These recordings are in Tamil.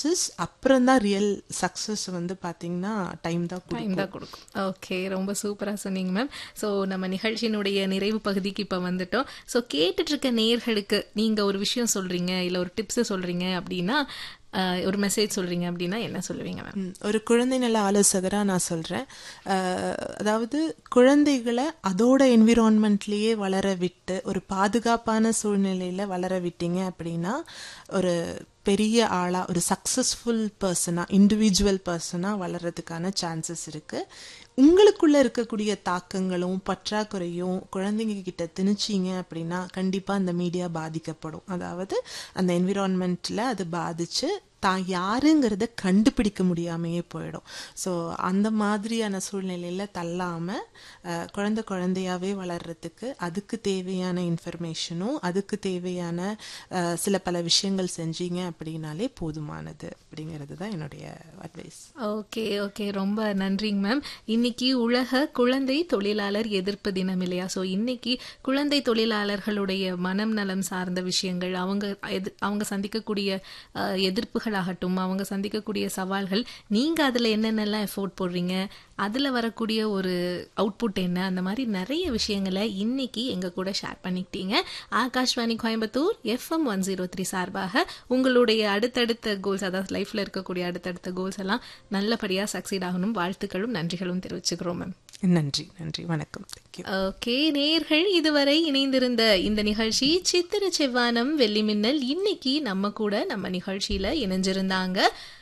ப்ராசஸ் அப்புறம் தான் ரியல் சக்ஸஸ் வந்து பார்த்தீங்கன்னா டைம் தான் கொடுக்கும் டைம் தான் கொடுக்கும் ஓகே ரொம்ப சூப்பராக சொன்னீங்க மேம் ஸோ நம்ம நிகழ்ச்சியினுடைய நிறைவு பகுதிக்கு இப்போ வந்துட்டோம் ஸோ கேட்டுட்டு இருக்க நேயர்களுக்கு நீங்கள் ஒரு விஷயம் சொல்கிறீங்க இல்லை ஒரு டிப்ஸ் சொல்கிறீங்க அப்படின்னா அஹ், ஒரு மெசேஜ் சொல்கிறீங்க அப்படின்னா என்ன சொல்லுவீங்க மேம் ம், ஒரு குழந்தை நல ஆலோசகராக நான் சொல்கிறேன் அதாவது குழந்தைகளை அதோட என்விரான்மெண்ட்லேயே வளர விட்டு ஒரு பாதுகாப்பான சூழ்நிலையில் வளர விட்டீங்க அப்படின்னா ஒரு பெரிய ஆளாக ஒரு சக்ஸஸ்ஃபுல் பர்சனாக இண்டிவிஜுவல் பர்சனாக வளர்கிறதுக்கான சான்சஸ் இருக்குது உங்களுக்குள்ள இருக்கக்கூடிய தாக்கங்களும் பற்றாக்குறையும் குழந்தைங்க கிட்ட திணிச்சிங்க அப்படின்னா கண்டிப்பாக அந்த மீடியா பாதிக்கப்படும் அதாவது அந்த என்விரான்மெண்ட்டில் அது பாதிச்சு தான் யாருங்கிறத கண்டுபிடிக்க முடியாமையே போயிடும் ஸோ அந்த மாதிரியான சூழ்நிலையில் தள்ளாமல் குழந்தை குழந்தையாவே வளர்றதுக்கு அதுக்கு தேவையான இன்ஃபர்மேஷனும் அதுக்கு தேவையான அஹ், சில பல விஷயங்கள் செஞ்சீங்க அப்படின்னாலே போதுமானது அப்படிங்கிறது தான் என்னுடைய அட்வைஸ் ஓகே ஓகே ரொம்ப நன்றிங்க மேம் இன்னைக்கு உலக குழந்தை தொழிலாளர் எதிர்ப்பு தினம் இல்லையா ஸோ இன்னைக்கு குழந்தை தொழிலாளர்களுடைய மனம் நலம் சார்ந்த விஷயங்கள் அவங்க எது- அவங்க சந்திக்கக்கூடிய அஹ், எதிர்ப்புகளாகட்டும் அவங்க சந்திக்கக்கூடிய சவால்கள் நீங்க அதுல என்னென்னலாம் எஃபோர்ட் போடுறீங்க அதுல வரக்கூடிய ஒரு அவுட்புட் என்ன அந்த மாதிரி நிறைய விஷயங்களை இன்னைக்கு எங்க கூட ஷேர் பண்ணிக்கிட்டீங்க Akashvani Coimbatore FM one zero three சார்பாக உங்களுடைய அடுத்தடுத்த கோல்ஸ் அதாவது லைஃப்ல இருக்கக்கூடிய அடுத்தடுத்த கோல்ஸ் எல்லாம் நல்லபடியா சக்சீட் ஆகணும் வாழ்த்துக்களும் நன்றிகளும் தெரிவிச்சுக்கிறோம் மேம் நன்றி நன்றி வணக்கம் தேங்க்யூ ஓகே நேர்கள் இதுவரை இணைந்திருந்த இந்த நிகழ்ச்சி சித்திர செவ்வானம் வெள்ளிமின்னல் இன்னைக்கு நம்ம கூட நம்ம நிகழ்ச்சியில இணைஞ்சிருந்தாங்க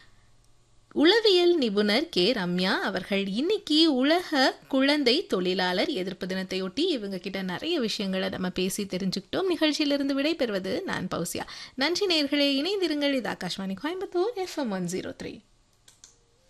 உளவியல் நிபுணர் கே ரம்யா அவர்கள் இன்னைக்கு உலக குழந்தை தொழிலாளர் எதிர்ப்பு தினத்தையொட்டி இவங்க கிட்ட நிறைய விஷயங்களை நம்ம பேசி தெரிஞ்சுக்கிட்டோம் நிகழ்ச்சியிலிருந்து விடைபெறுவது நான் பௌசியா நன்றி நேர்களே இணைந்திருங்கள் இது Akashvani Coimbatore FM one zero three